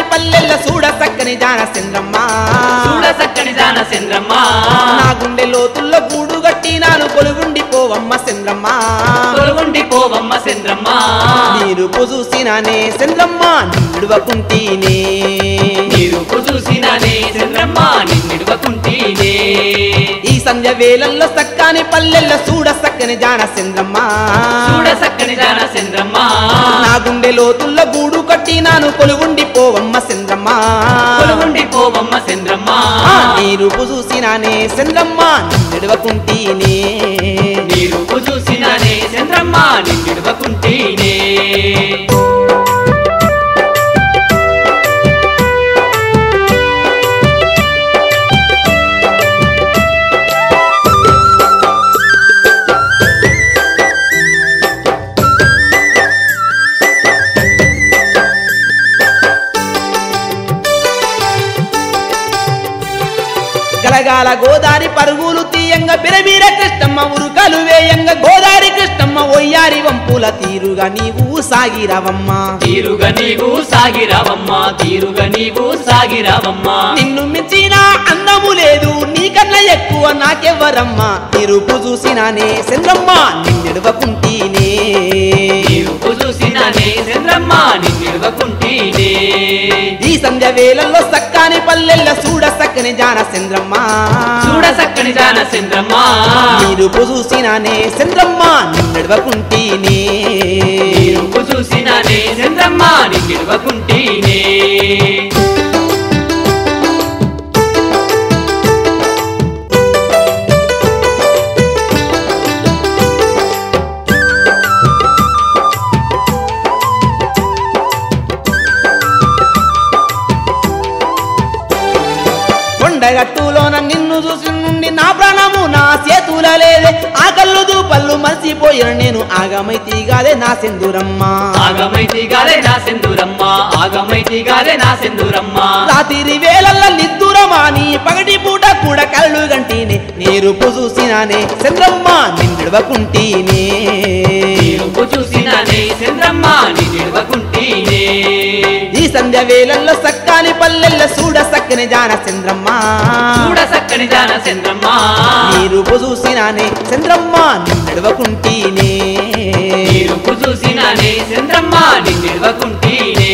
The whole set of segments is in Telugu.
పల్లెల్ల చూడ చక్కని జాన చంద్రమ్మ చూడ చక్కని జాన చంద్రమ్మ నా గుండె లోతుల్లో గూడు గట్టినాను కొలుగుండి పోవమ్మ చంద్రమ్మ తొలగుండి పోవమ్మ చంద్రమ్మ నీరు చూసినానే చంద్రమ్మ నిడువకుంటీనే నీరు చూసినానే చంద్రమ్మ నిన్నిడువకుంటీనే ఈ సంధ్య వేళల్లో సక్కాని పల్లెల్ల చూడ చక్కని జాన చంద్రమ్మ చూడ చక్కని జాన చంద్రమ్మ నా గుండె లోతుల్లో గూడు కట్టినాను కొలుగుండి పోవమ్మ చంద్రమ్మ తొలగుండి పోవమ్మ చంద్రమ్మ ఆ నీరు చూసినానే చంద్రమ్మ నిడువకుంటీనే నీరు చూసినానే చంద్రమ్మ నిన్నిడువకుంటీనే గలగాల గోదారి పరుగులు తీయంగా బిరబీర కృష్ణమ్మ ఉరుకలు వేయంగా గోదారి కృష్ణమ్మ ఒయ్యారి వంపుల తీరుగా నీవు సాగిరవమ్మ తీరుగా నీవు సాగిరావమ్మ తీరుగా నీవు సాగిరావమ్మ నిన్ను మించిన అందము లేదు నీకన్నా ఎక్కువ నాకెవ్వరమ్మ నిరుపు చూసినానే చంద్రమ్మ నిన్నెడవకుంటీనే నీవు చూసినానే చంద్రమ్మ నిన్నిడువకుంటీనే ఈ సంధ్య వేళల్లో సక్కాని పల్లెల్ల చూడ సక్కని జాన చంద్రమ్మ చూడ చక్కని జాన చంద్రమ్మ నిరుపు చూసినానే చంద్రమ్మ నిన్నెడవకుంటీనే నీవు చూసినానే చంద్రమ్మ నిన్నిడువకుంటీనే కొండగట్టులోన నిన్ను చూసి నుండి నా ప్రాణము నా చేతుల లేదే ఆ కళ్ళు దూపళ్ళు మర్చిపోయిన నేను ఆగమైతి గాదే నా సెందురమ్మ ఆగమైతి గాలే నా సింధూరమ్మ ఆగమైతి గాలే నా సింధూరమ్మ రాత్రి వేళల్ల నిద్దురమాని పగటి పూట కూడా కళ్ళు గంటిని నీరు చూసినానే చంద్రమ్మ నిండిడవకుంటీనే నీవు చూసినానే చంద్రమ్మ నిన్నిడువకుంటీనే ఈ సంధ్య వేళల్లో సక్కాని పల్లెల్ల చూడ సక్కని జాన చంద్రమ్మ చూడ చక్కని జాన చంద్రమ్మ నీరు చూసినానే చంద్రమ్మ నిండిడవకుంటీనే నీరు చూసినానే చంద్రమ్మ నిన్నిడువకుంటీనే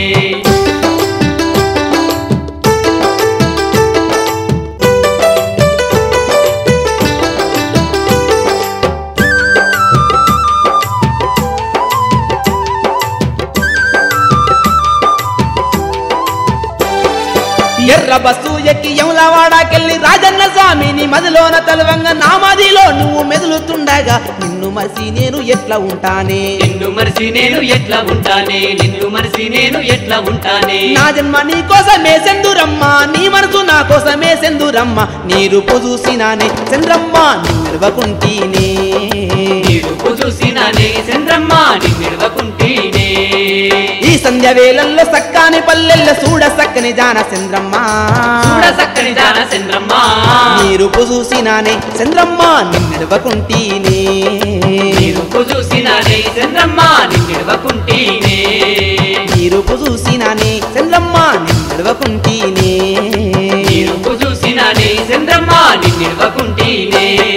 ఎర్ర బస్సు ఎక్కి యములవాడకెళ్ళి రాజన్న స్వామిని మదిలోన తలవంగ నా మదిలో నువ్వు మెదులుతుండగా నిన్ను మరిసి నేను ఎట్లా ఉంటానే నిన్ను మరిసి నేను ఎట్లా ఉంటానే నిన్ను మరిసి నేను ఎట్లా ఉంటానే నా జన్మ నీ కోసమే సెందురమ్మ నీ మనసు నా కోసమే సెందురమ్మ నీ రూపు చూసినానే చంద్రమ్మ నిలవకుంటీనే నీరు చూసినానే చంద్రమ్మ నిన్నిడువకుంటీనే ఈ సంధ్య వేళల్లో సక్కాని పల్లెల్ల చూడ సక్కని జాన చంద్రమ్మ చూడ చక్కని జాన చంద్రమ్మ నీ రూపు చూసినానే చంద్రమ్మ నిలవకుంటీనే నీరు చూసినానే చంద్రమ్మ నిన్నిడువకుంటీనే నీ రూపు చూసినానే చంద్రమ్మ నిలవకుంటీనే నీరు చూసినానే చంద్రమ్మ నిన్నిడువకుంటీనే